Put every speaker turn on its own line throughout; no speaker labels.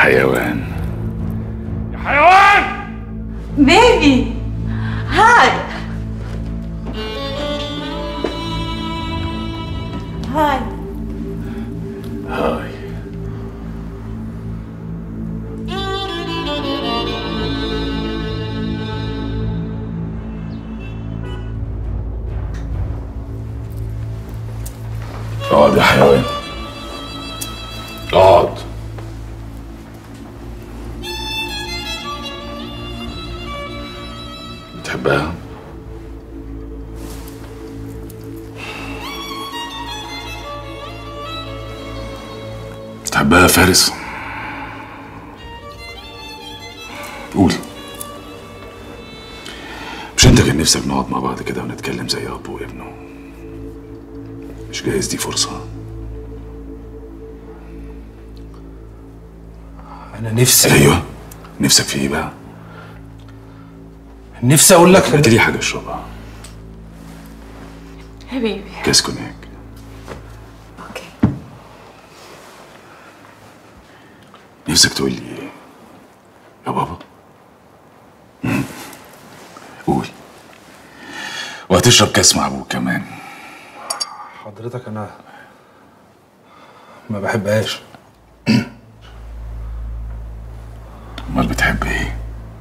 حيوان
يا حيوان
بيبي هاي هاي
هاي اقعد يا حيوان اقعد بتحبها؟ بتحبها يا فارس؟ قول مش انت كان نفسك نقعد مع بعض كده ونتكلم زي اب وابنه مش جايز دي فرصة
انا نفسي
ايوه نفسك في ايه بقى؟
نفسي اقول لك
هات لي حاجة اشربها
حبيبي
كاس كونياك
اوكي
نفسك تقول لي ايه؟ يا بابا؟ مم. قول وهتشرب كاس مع ابوك كمان
حضرتك انا ما بحبهاش
امال بتحب ايه؟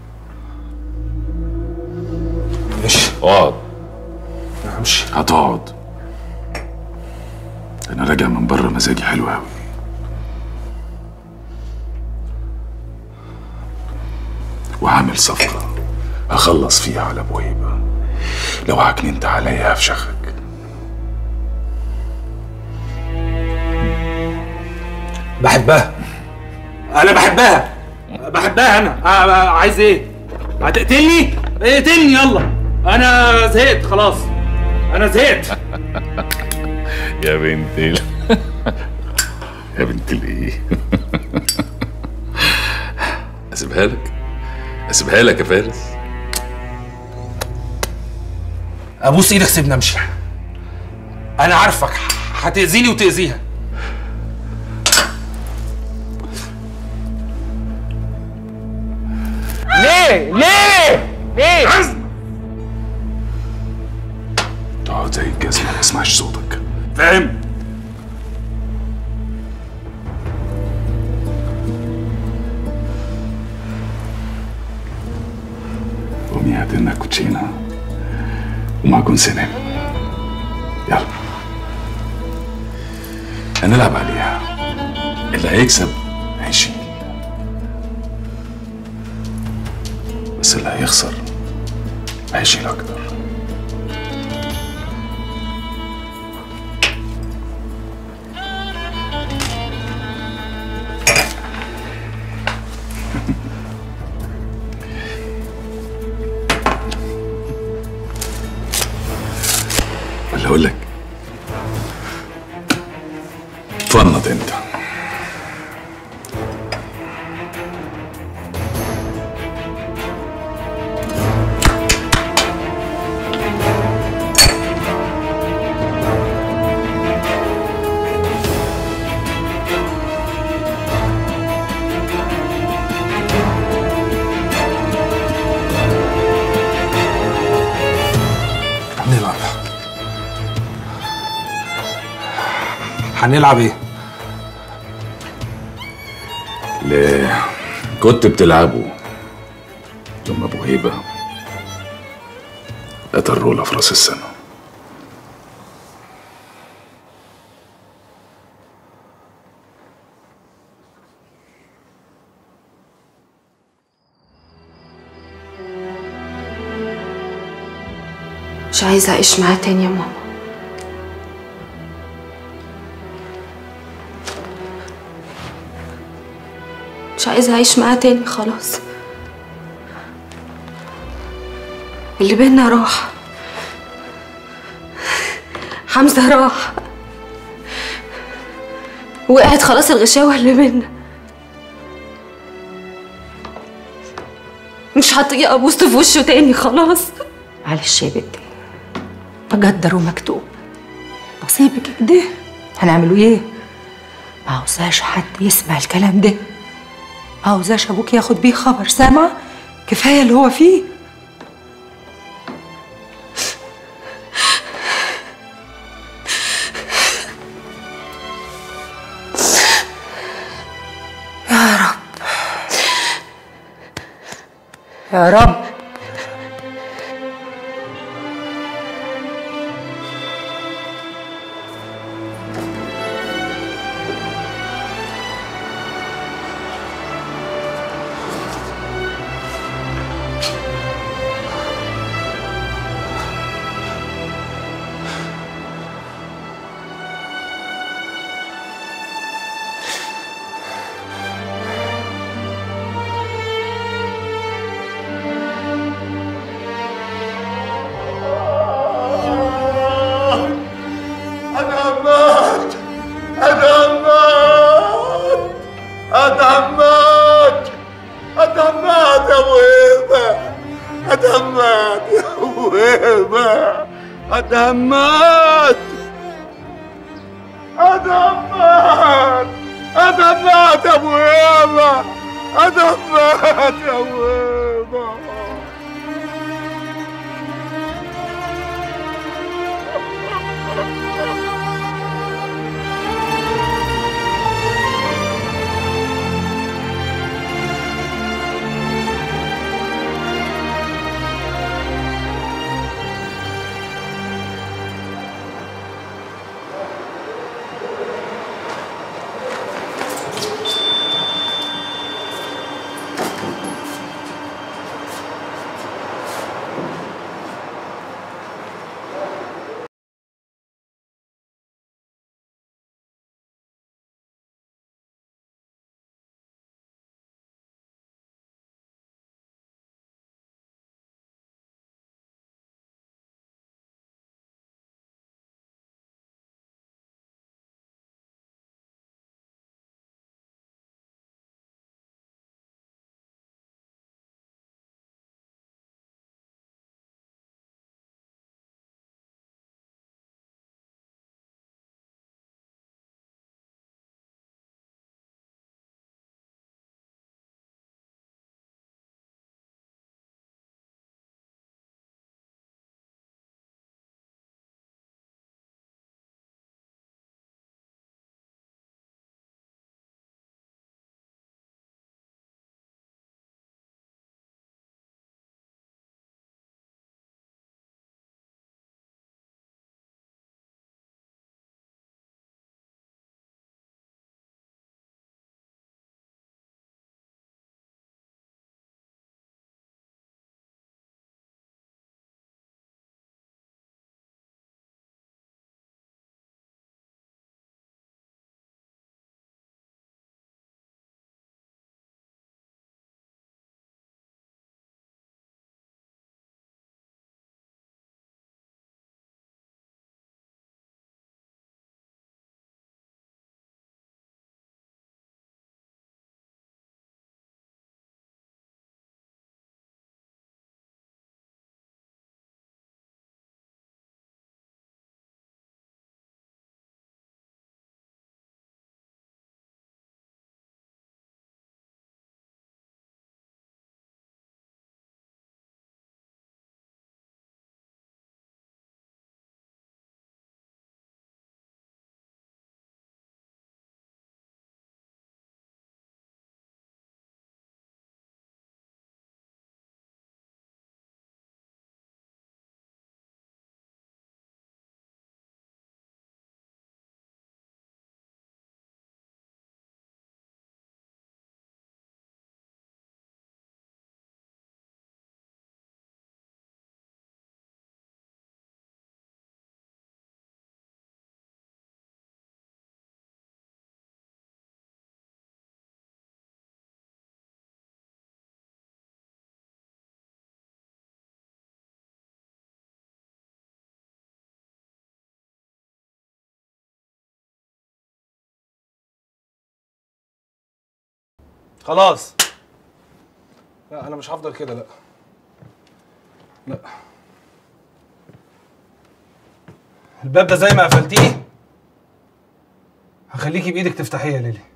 ماشي
اقعد
همشي
هتقعد انا راجع من بره مزاجي حلو قوي وعامل صفقة هخلص فيها على ابو هيبة لو عكننت عليا هفشخك
بحبها
انا بحبها بحبها انا آه، آه، عايز ايه هتقتلني اقتلني يلا انا زهقت خلاص انا زهقت
يا بنت ال... يا بنت الايه اسيبها لك اسيبها لك يا فارس
ابوس ايدك سيبني امشي انا عارفك هتاذيني وتاذيها
ليه ليه ليه
تقعد زي الجزمة ما اسمعش صوتك
فاهم
قومي هات لنا كوتشينة ومعجون سنان يلا هنلعب عليها اللي هيكسب هيشيل بس اللي هيخسر هيشيل اكتر ولا اقول لك فنط انت
هنلعب هنلعب ايه
اللي كنت بتلعبه لما ابو هيبه قتل رولا في راس السنه
مش عايزة أعيش معاه تاني يا ماما مش عايزة أعيش معاه تاني خلاص اللي بينا راح حمزة راح وقعت خلاص الغشاوة اللي بينا مش هطيق أبوس في وشه تاني خلاص
معلش يا بنتي مقدر ومكتوب نصيبك كده هنعملوا ايه ما عاوزاش حد يسمع الكلام ده عاوزاش ابوك ياخد بيه خبر سامع كفايه اللي هو فيه يا رب يا رب
أدمت أدمت أدمت أدمت يا أبو هيبة أدمت يا أبو هيبة أدمت أدمت أدمت يا أبو هيبة أدمت يا أبو هيبة
خلاص لا انا مش هفضل كده لا لا الباب ده زي ما قفلتيه هخليكي بايدك تفتحيه يا ليلي